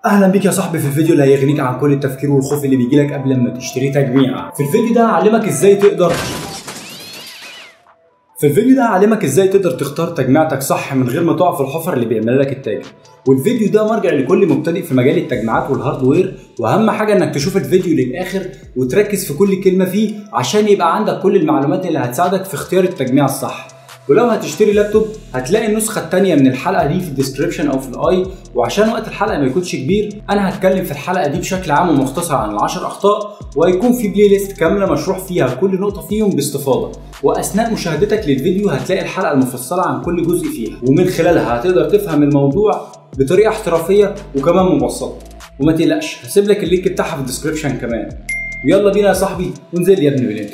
اهلا بيك يا صاحبي في الفيديو اللي هيغنيك عن كل التفكير والخوف اللي بيجيلك قبل ما تشتري تجميع في الفيديو ده هعلمك ازاي تقدر في الفيديو ده هعلمك ازاي تقدر تختار تجميعتك صح من غير ما تقع في الحفر اللي بيعملها لك التاجر والفيديو ده مرجع لكل مبتدئ في مجال التجميعات والهاردوير واهم حاجه انك تشوف الفيديو للاخر وتركز في كل كلمه فيه عشان يبقى عندك كل المعلومات اللي هتساعدك في اختيار التجميع الصح ولو هتشتري لابتوب هتلاقي النسخة التانية من الحلقة دي في الديسكريبشن أو في الأي وعشان وقت الحلقة ما يكونش كبير أنا هتكلم في الحلقة دي بشكل عام ومختصر عن العشر أخطاء وهيكون في بلاي ليست كاملة مشروح فيها كل نقطة فيهم باستفاضة وأثناء مشاهدتك للفيديو هتلاقي الحلقة المفصلة عن كل جزء فيها ومن خلالها هتقدر تفهم الموضوع بطريقة احترافية وكمان مبسطة وما تقلقش هسيب لك اللينك بتاعها في الديسكريبشن كمان يلا بينا يا صاحبي وانزل يا ابني بالانترو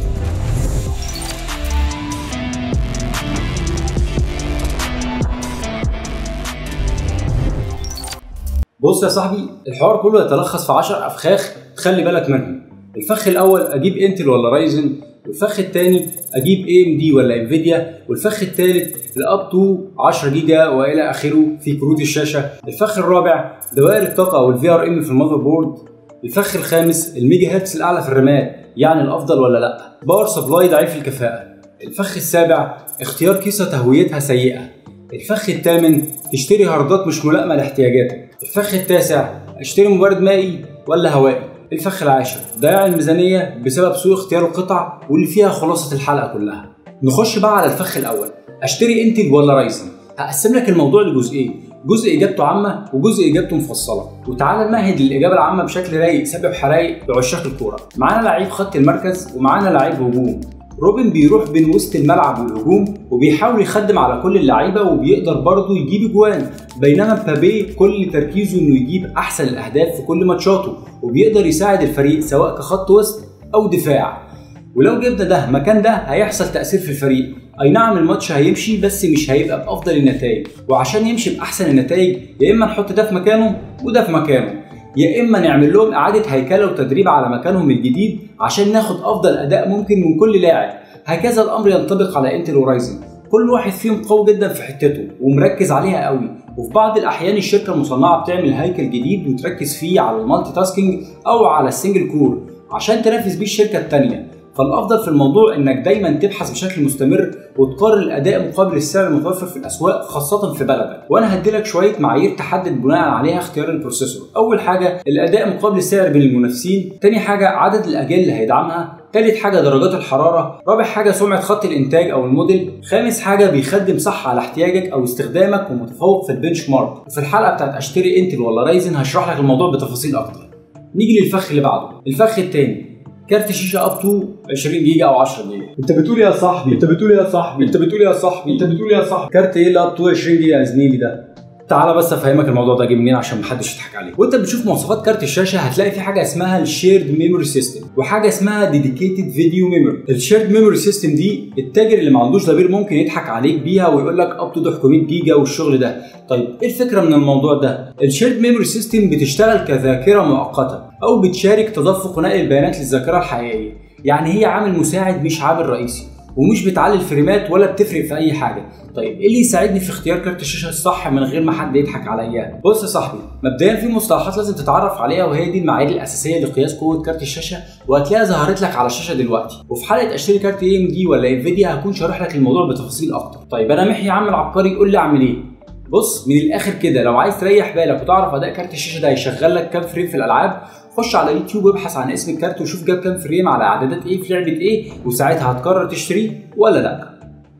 بص يا صاحبي الحوار كله يتلخص في 10 افخاخ تخلي بالك منهم الفخ الاول اجيب انتل ولا رايزن والفخ الثاني اجيب اي ام دي ولا انفيديا والفخ الثالث الاب تو 10 جيجا والى اخره في كروت الشاشه الفخ الرابع دوائر الطاقه او الفي ار ام في المذر بورد الفخ الخامس الميجا هرتز الاعلى في الرامات يعني الافضل ولا لا باور سبلاي ضعيف الكفاءه الفخ السابع اختيار كيسه تهويتها سيئه الفخ الثامن تشتري هاردات مش ملائمه لاحتياجاتك الفخ التاسع اشتري مبرد مائي ولا هوائي الفخ العاشر ضياع الميزانيه بسبب سوء اختيار القطع واللي فيها خلاصه الحلقه كلها نخش بقى على الفخ الاول اشتري انتل ولا رايزن هقسم لك الموضوع لجزئين جزء اجابته عامه وجزء اجابته مفصله وتعالى نمهد للاجابه العامه بشكل رايق سبب حرايق لعشاق الكوره معانا لعيب خط المركز ومعانا لعيب هجوم روبن بيروح بين وسط الملعب والهجوم وبيحاول يخدم على كل اللعيبه وبيقدر برضه يجيب اجوان بينما مبابي كل تركيزه انه يجيب احسن الاهداف في كل ماتشاته وبيقدر يساعد الفريق سواء كخط وسط او دفاع ولو جبنا ده مكان ده هيحصل تاثير في الفريق اي نعم الماتش هيمشي بس مش هيبقى بافضل النتائج وعشان يمشي باحسن النتائج يا اما نحط ده في مكانه وده في مكانه يا اما نعمل لهم اعاده هيكله وتدريب على مكانهم الجديد عشان ناخد افضل اداء ممكن من كل لاعب هكذا الامر ينطبق على انتل ورايزن كل واحد فيهم قوي جدا في حتته ومركز عليها قوي وفي بعض الاحيان الشركه المصنعه بتعمل هيكل جديد وتركز فيه على المالتي تاسكينج او على السنجل كور عشان تنافس بيه الشركه الثانيه فالافضل في الموضوع انك دايما تبحث بشكل مستمر وتقارن الاداء مقابل السعر المتوفر في الاسواق خاصه في بلدك وانا هديلك شويه معايير تحدد بناء عليها اختيار البروسيسور اول حاجه الاداء مقابل السعر بين المنافسين تاني حاجه عدد الاجيال اللي هيدعمها تالت حاجة درجات الحرارة، رابع حاجة سمعة خط الإنتاج أو الموديل، خامس حاجة بيخدم صح على احتياجك أو استخدامك ومتفوق في البنش مارك، وفي الحلقة بتاعت أشتري انتل ولا رايزن هشرح لك الموضوع بتفاصيل أكتر. نيجي للفخ اللي بعده، الفخ التاني كارت شاشه اب تو 20 جيجا او 10 جيجا انت بتقول يا صاحبي انت بتقول يا صاحبي انت بتقول يا صاحبي انت بتقول يا صاحبي كارت ايه اللي اب تو 20 جيجا يا زميلي ده تعالى بس افهمك الموضوع ده جه منين عشان محدش يضحك عليك وانت بتشوف مواصفات كارت الشاشه هتلاقي في حاجه اسمها الشيرد ميموري سيستم وحاجه اسمها ديديكيتد فيديو ميموري الشيرد ميموري سيستم دي التاجر اللي ما عندوش ضمير ممكن يضحك عليك بيها ويقول لك اب تو 100 جيجا والشغل ده طيب ايه الفكره من الموضوع ده الشيرد ميموري سيستم بتشتغل كذاكره مؤقته او بتشارك تدفق نقل البيانات للذاكره الحقيقيه يعني هي عامل مساعد مش عامل رئيسي ومش بتعلي الفريمات ولا بتفرق في اي حاجه طيب ايه اللي يساعدني في اختيار كارت الشاشه الصح من غير ما حد يضحك عليا بص يا صاحبي مبدئيا في مصطلحات لازم تتعرف عليها وهي دي المعايير الاساسيه لقياس قوه كارت الشاشه وهتلاقيها ظهرت لك على الشاشه دلوقتي وفي حلقه اشتري كارت اي ام دي ولا انفيديا هكون شارح لك الموضوع بتفاصيل اكتر طيب انا محي عم العبقري قول لي اعمل ايه بص من الاخر كده لو عايز تريح بالك وتعرف اداء كارت الشاشه ده هيشغل لك كام فريم في الالعاب خش على يوتيوب وابحث عن اسم الكارت وشوف جاب كام فريم على اعدادات ايه في لعبه ايه وساعتها هتقرر تشتريه ولا لا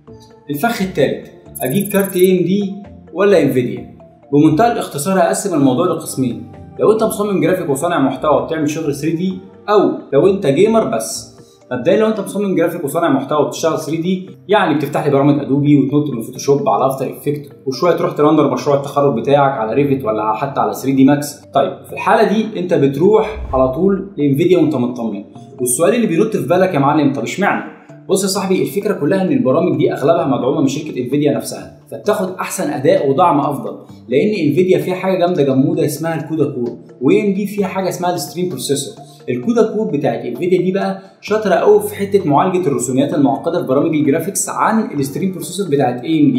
الفخ الثالث اجيب كارت اي ام دي ولا انفيديا بمنتهى الاختصار هقسم الموضوع لقسمين لو انت مصمم جرافيك وصانع محتوى وبتعمل شغل 3 دي او لو انت جيمر بس مبدئيا لو انت مصمم جرافيك وصانع محتوى وبتشتغل 3 دي يعني بتفتح لي برامج ادوبي وتنط من فوتوشوب على افتر افكت وشويه تروح ترندر مشروع التخرج بتاعك على ريفت ولا حتى على 3 دي ماكس طيب في الحاله دي انت بتروح على طول لانفيديا وانت مطمن والسؤال اللي بينط في بالك يا معلم طب اشمعنى بص يا صاحبي الفكره كلها ان البرامج دي اغلبها مدعومه من شركه انفيديا نفسها فبتاخد احسن اداء ودعم افضل لان انفيديا فيها حاجه جامده جموده اسمها الكودا كور واي ام دي فيها حاجه اسمها الستريم بروسيسور الكودا كور بتاعت انفيديا دي بقى شاطره قوي في حته معالجه الرسوميات المعقده في برامج الجرافيكس عن الستريم بروسيسور بتاعت اي ام دي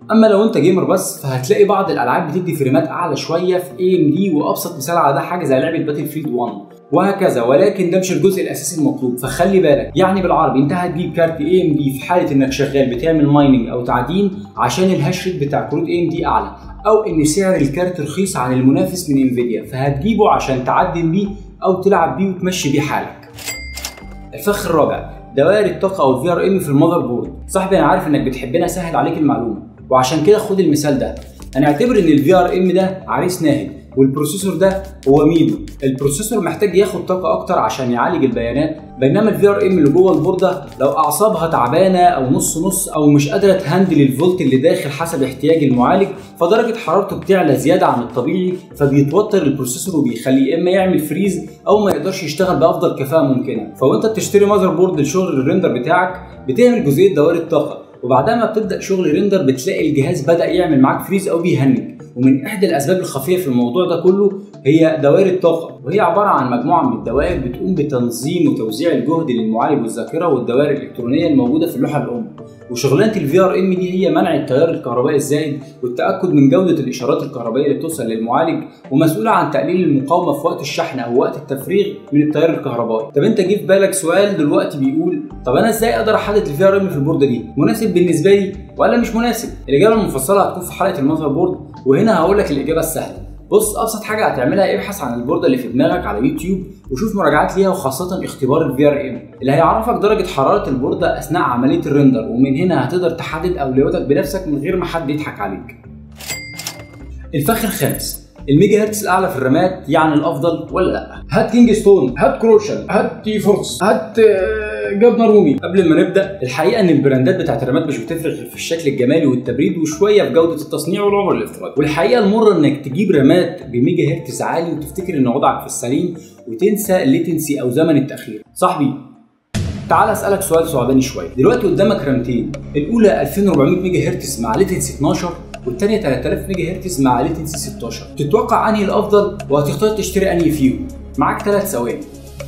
اما لو انت جيمر بس فهتلاقي بعض الالعاب بتدي فريمات اعلى شويه في اي ام دي وابسط مثال على ده حاجه زي لعبه باتل فيلد 1 وهكذا ولكن ده مش الجزء الاساسي المطلوب فخلي بالك يعني بالعربي انت هتجيب كارت اي ام دي في حاله انك شغال بتعمل مايننج او تعدين عشان الهاش ريت بتاع كروت اي ام دي اعلى او ان سعر الكارت رخيص عن المنافس من انفيديا فهتجيبه عشان تعدن بيه او تلعب بيه وتمشي بيه حالك الفخ الرابع دوائر الطاقه او الفي ار ام في المذر بورد صاحبي انا عارف انك بتحبني اسهل عليك المعلومه وعشان كده خد المثال ده هنعتبر ان الفي ار ام ده عريس ناهد والبروسيسور ده هو ميدو البروسيسور محتاج ياخد طاقه اكتر عشان يعالج البيانات بينما الفي ار ام اللي جوه البورده لو اعصابها تعبانه او نص نص او مش قادره تهندل الفولت اللي داخل حسب احتياج المعالج فدرجه حرارته بتعلى زياده عن الطبيعي فبيتوتر البروسيسور وبيخليه اما يعمل فريز او ما يقدرش يشتغل بافضل كفاءه ممكنه فوانت بتشتري ماذر بورد لشغل الريندر بتاعك بتعمل جزئيه دوائر الطاقه وبعدها ما بتبدا شغل ريندر بتلاقي الجهاز بدا يعمل معاك فريز او بيهنج ومن احدى الاسباب الخفيه في الموضوع ده كله هي دوائر الطاقه وهي عباره عن مجموعه من الدوائر بتقوم بتنظيم وتوزيع الجهد للمعالج والذاكره والدوائر الالكترونيه الموجوده في اللوحه الام وشغلانه الفي ار ام دي هي منع التيار الكهربائي الزائد والتاكد من جوده الاشارات الكهربائيه اللي بتوصل للمعالج ومسؤوله عن تقليل المقاومه في وقت الشحن او وقت التفريغ من التيار الكهربائي طب انت جه في بالك سؤال دلوقتي بيقول طب انا ازاي اقدر احدد الفي ار ام في البورده دي مناسب بالنسبه لي ولا مش مناسب الاجابه المفصله هتكون في حلقه المذر بورد وهنا هقول لك الاجابه السهله بص ابسط حاجه هتعملها ابحث عن البورده اللي في دماغك على يوتيوب وشوف مراجعات ليها وخاصه اختبار الفي ار ام اللي هيعرفك درجه حراره البورده اثناء عمليه الريندر ومن هنا هتقدر تحدد اولوياتك بنفسك من غير ما حد يضحك عليك الفخ الخامس الميجا هرتز الاعلى في الرامات يعني الافضل ولا لا هات كينج ستون هات كروشن هات تي فورس هات جبنه رومي قبل ما نبدا الحقيقه ان البراندات بتاعت الرامات مش بتفرق غير في الشكل الجمالي والتبريد وشويه في جوده التصنيع والعمر الافتراضي والحقيقه المره انك تجيب رامات بميجا هرتز عالي وتفتكر ان وضعك في السليم وتنسى الليتنسي او زمن التاخير صاحبي تعال اسالك سؤال صعباني شويه دلوقتي قدامك رامتين الاولى 2400 ميجا هرتز مع ليتنسي 12 والثانيه 3000 ميجا هرتز مع ليتنسي 16 تتوقع انهي الافضل وهتختار تشتري انهي فيهم معاك ثلاث ثواني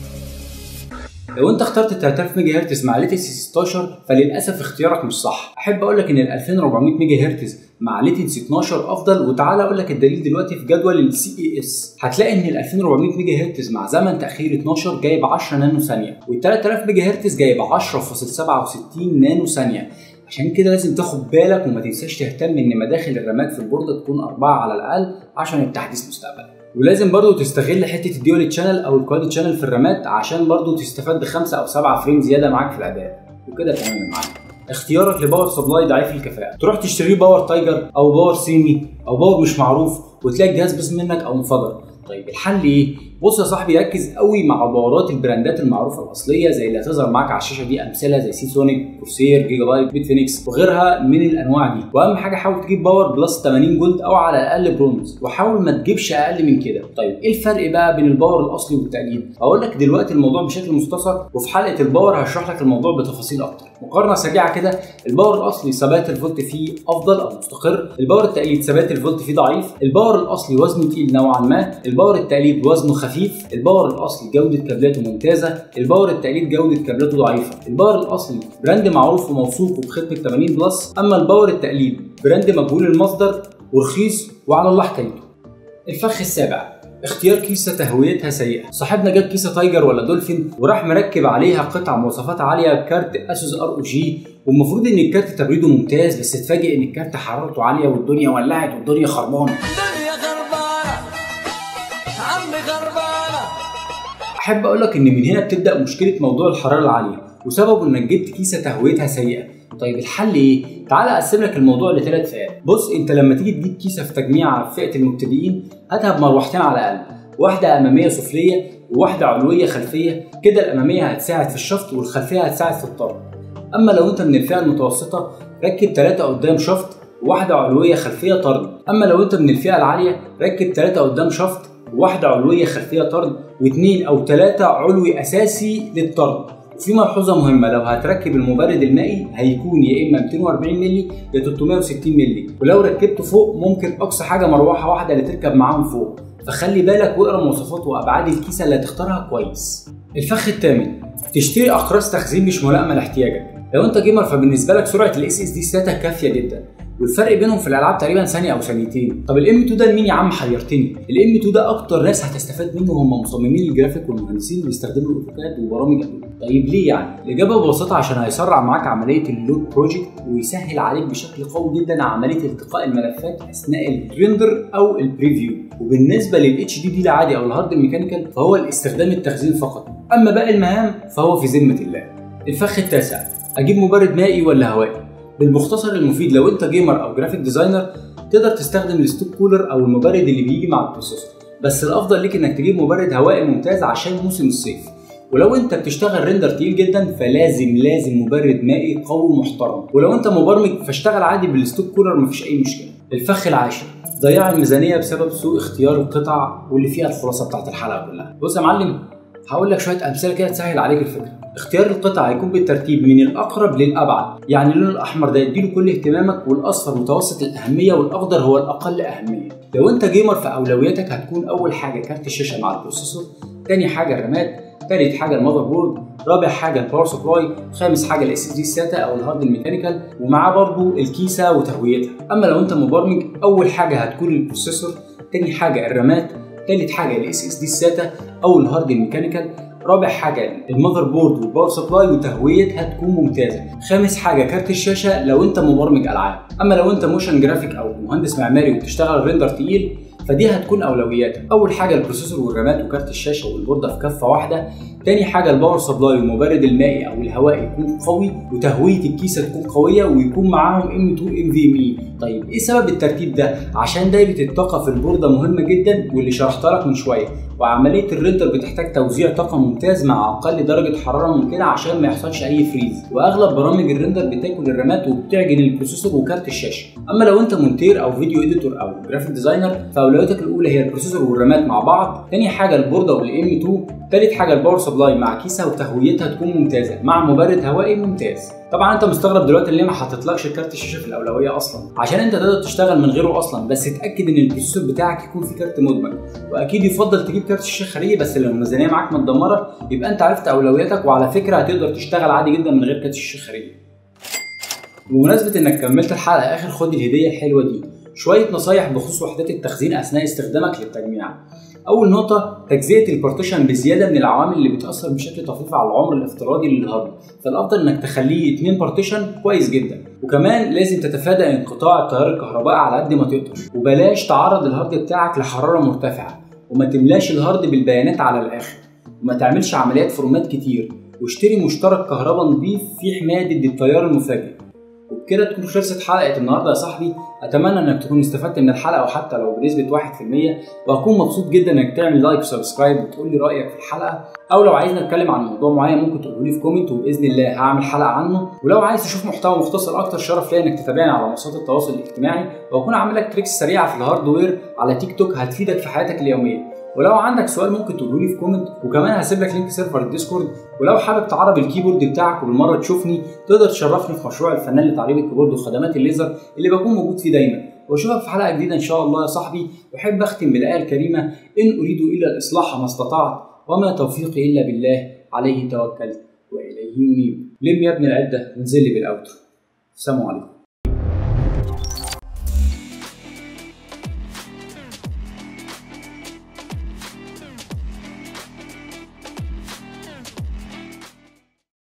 لو انت اخترت 3000 ميجا هرتز مع ليتنسي 16 فللاسف اختيارك مش صح احب اقول لك ان ال 2400 ميجا هرتز مع ليتنسي 12 افضل وتعالى اقول لك الدليل دلوقتي في جدول السي اي اس هتلاقي ان ال 2400 ميجا هرتز مع زمن تاخير 12 جايب 10 نانو ثانيه وال 3000 ميجا هرتز جايب 10.67 نانو ثانيه عشان كده لازم تاخد بالك وما تنساش تهتم ان مداخل الرامات في البورده تكون أربعة على الاقل عشان التحديث مستقبلا ولازم برضو تستغل حته الديول تشانل او الكواد تشانل في الرامات عشان برضو تستفاد بخمسه او سبعه فريم زياده معاك في الاداء وكده تمام معاك اختيارك لباور سبلاي ضعيف الكفاءه تروح تشتري باور تايجر او باور سيمي او باور مش معروف وتلاقي الجهاز بس منك او انفجر طيب الحل ايه بص يا صاحبي ركز قوي مع باورات البراندات المعروفه الاصليه زي اللي هتظهر معاك على الشاشه دي امثله زي سي سونيك كورسير جيجا بايت بيت فينيكس وغيرها من الانواع دي واهم حاجه حاول تجيب باور بلس 80 جولد او على الاقل برونز وحاول ما تجيبش اقل من كده طيب ايه الفرق بقى بين الباور الاصلي والتقليد اقول لك دلوقتي الموضوع بشكل مختصر وفي حلقه الباور هشرح لك الموضوع بتفاصيل اكتر مقارنه سريعه كده الباور الاصلي ثبات الفولت فيه افضل او مستقر الباور التقليد ثبات الفولت فيه ضعيف الباور الاصلي وزنه تقيل نوعا ما الباور التقليد وزنه خفيف الباور الاصلي جوده كابلاته ممتازه الباور التقليد جوده كابلاته ضعيفه الباور الاصلي براند معروف وموثوق وبخدمه 80 بلس اما الباور التقليد براند مجهول المصدر ورخيص وعلى الله حكايته الفخ السابع اختيار كيسة تهويتها سيئة صاحبنا جاب كيسة تايجر ولا دولفين وراح مركب عليها قطع مواصفات عالية بكارت اسوس ار او جي والمفروض ان الكارت تبريده ممتاز بس اتفاجئ ان الكارت حرارته عالية والدنيا ولعت والدنيا خربانة الدنيا خربانة عمي خربانة احب اقول لك ان من هنا بتبدا مشكله موضوع الحراره العاليه وسببه انك جبت كيسه تهويتها سيئه طيب الحل ايه تعال اقسم لك الموضوع لثلاث فئات بص انت لما تيجي تجيب كيسه في تجميع فئه المبتدئين هاتها بمروحتين على الاقل واحده اماميه سفليه وواحده علويه خلفيه كده الاماميه هتساعد في الشفط والخلفيه هتساعد في الطرد اما لو انت من الفئه المتوسطه ركب ثلاثه قدام شفط وواحده علويه خلفيه طرد اما لو انت من الفئه العاليه ركب ثلاثه قدام شفط وواحده علويه خلفيه طرد واثنين او ثلاثه علوي اساسي للطرد وفي ملحوظه مهمه لو هتركب المبرد المائي هيكون يا اما 240 مللي يا 360 مللي ولو ركبته فوق ممكن اقصى حاجه مروحه واحده اللي تركب معاهم فوق فخلي بالك واقرا مواصفات وابعاد الكيسه اللي هتختارها كويس الفخ الثامن تشتري اقراص تخزين مش ملائمه لاحتياجك لو انت جيمر فبالنسبه لك سرعه الاس اس دي ساتا كافيه جدا والفرق بينهم في الالعاب تقريبا ثانيه او ثانيتين طب الام 2 ده لمين يا عم حيرتني الام 2 ده اكتر ناس هتستفاد منه هم مصممين الجرافيك والمهندسين اللي بيستخدموا الاوتوكاد وبرامج ادوبي طيب ليه يعني الاجابه ببساطه عشان هيسرع معاك عمليه اللود بروجكت ويسهل عليك بشكل قوي جدا عمليه التقاء الملفات اثناء الريندر او البريفيو وبالنسبه للاتش دي دي العادي او الهارد الميكانيكال فهو الاستخدام التخزين فقط اما باقي المهام فهو في ذمه الله الفخ التاسع اجيب مبرد مائي ولا هوائي بالمختصر المفيد لو انت جيمر او جرافيك ديزاينر تقدر تستخدم الستوك كولر او المبرد اللي بيجي مع البروسيسور بس الافضل ليك انك تجيب مبرد هوائي ممتاز عشان موسم الصيف ولو انت بتشتغل ريندر تقيل جدا فلازم لازم مبرد مائي قوي محترم ولو انت مبرمج فاشتغل عادي بالستوك كولر مفيش اي مشكله الفخ العاشر ضياع الميزانيه بسبب سوء اختيار القطع واللي فيها الخلاصه بتاعت الحلقه كلها بص يا معلم هقول لك شويه امثله كده تسهل عليك الفكره اختيار القطع هيكون بالترتيب من الاقرب للابعد يعني اللون الاحمر ده يديله كل اهتمامك والاصفر متوسط الاهميه والاخضر هو الاقل اهميه لو انت جيمر فاولوياتك هتكون اول حاجه كارت الشاشه مع البروسيسور تاني حاجه الرامات تالت حاجه المذر بورد رابع حاجه الباور سبلاي خامس حاجه الاس اس دي ساتا او الهارد الميكانيكال ومعاه برضو الكيسه وتهويتها اما لو انت مبرمج اول حاجه هتكون البروسيسور تاني حاجه الرامات تالت حاجه الاس اس دي ساتا او الهارد الميكانيكال رابع حاجه المذر بورد والباور سبلاي وتهويتها تكون ممتازه خامس حاجه كارت الشاشه لو انت مبرمج العاب اما لو انت موشن جرافيك او مهندس معماري وبتشتغل ريندر تقيل فدي هتكون اولوياتك اول حاجه البروسيسور والرامات وكارت الشاشه والبورده في كفه واحده تاني حاجه الباور سبلاي والمبرد المائي او الهوائي يكون قوي وتهويه الكيسه تكون قويه ويكون معاهم ام 2 ام في ام اي طيب ايه سبب الترتيب ده عشان دايره الطاقه في البورده مهمه جدا واللي شرحتها لك من شويه وعمليه الريندر بتحتاج توزيع طاقه ممتاز مع اقل درجه حراره ممكنه عشان ما يحصلش اي فريز واغلب برامج الريندر بتاكل الرامات وبتعجن البروسيسور وكارت الشاشه اما لو انت مونتير او فيديو اديتور او جرافيك ديزاينر فاولوياتك الاولى هي البروسيسور والرامات مع بعض تاني حاجه البورده والام 2 تالت حاجه الباور سبلاي مع كيسه وتهويتها تكون ممتازه مع مبرد هوائي ممتاز طبعا انت مستغرب دلوقتي ليه ما حطيتلكش كارت الشاشه في الاولويه اصلا عشان انت تقدر تشتغل من غيره اصلا بس اتاكد ان البروسيسور بتاعك يكون فيه كارت مدمج واكيد يفضل تجيب كارت الشاشه خارجي بس لو الميزانيه معاك متدمره يبقى انت عرفت اولوياتك وعلى فكره هتقدر تشتغل عادي جدا من غير كارت الشاشه خارجي بمناسبه انك كملت الحلقه اخر خد الهديه الحلوه دي شويه نصايح بخصوص وحدات التخزين اثناء استخدامك للتجميع اول نقطه تجزئه البارتيشن بزياده من العوامل اللي بتاثر بشكل طفيف على العمر الافتراضي للهارد فالافضل انك تخليه اتنين بارتيشن كويس جدا وكمان لازم تتفادى انقطاع التيار الكهربائي على قد ما تقدر وبلاش تعرض الهارد بتاعك لحراره مرتفعه وما تملاش الهارد بالبيانات على الاخر وما تعملش عمليات فورمات كتير واشتري مشترك كهرباء نظيف فيه حمايه ضد التيار المفاجئ وبكده تكون خلصت حلقه النهارده يا صاحبي اتمنى انك تكون استفدت من الحلقه وحتى لو بنسبه 1% وهكون مبسوط جدا انك تعمل لايك وسبسكرايب وتقول لي رايك في الحلقه او لو عايزني اتكلم عن موضوع معين ممكن تقوله لي في كومنت وباذن الله هعمل حلقه عنه ولو عايز تشوف محتوى مختصر اكتر شرف ليا انك تتابعني على منصات التواصل الاجتماعي واكون عامل لك تريكس سريعه في الهاردوير على تيك توك هتفيدك في حياتك اليوميه ولو عندك سؤال ممكن تقوله لي في كومنت وكمان هسيب لك لينك سيرفر الديسكورد ولو حابب تعرب الكيبورد بتاعك وبالمره تشوفني تقدر تشرفني في مشروع الفنان لتعريب الكيبورد وخدمات الليزر اللي بكون موجود فيه دايما واشوفك في حلقه جديده ان شاء الله يا صاحبي واحب اختم بالايه الكريمه ان اريد الا الاصلاح ما استطعت وما توفيقي الا بالله عليه توكلت واليه انيب لم يا ابن العده وانزل لي بالاوتر السلام عليكم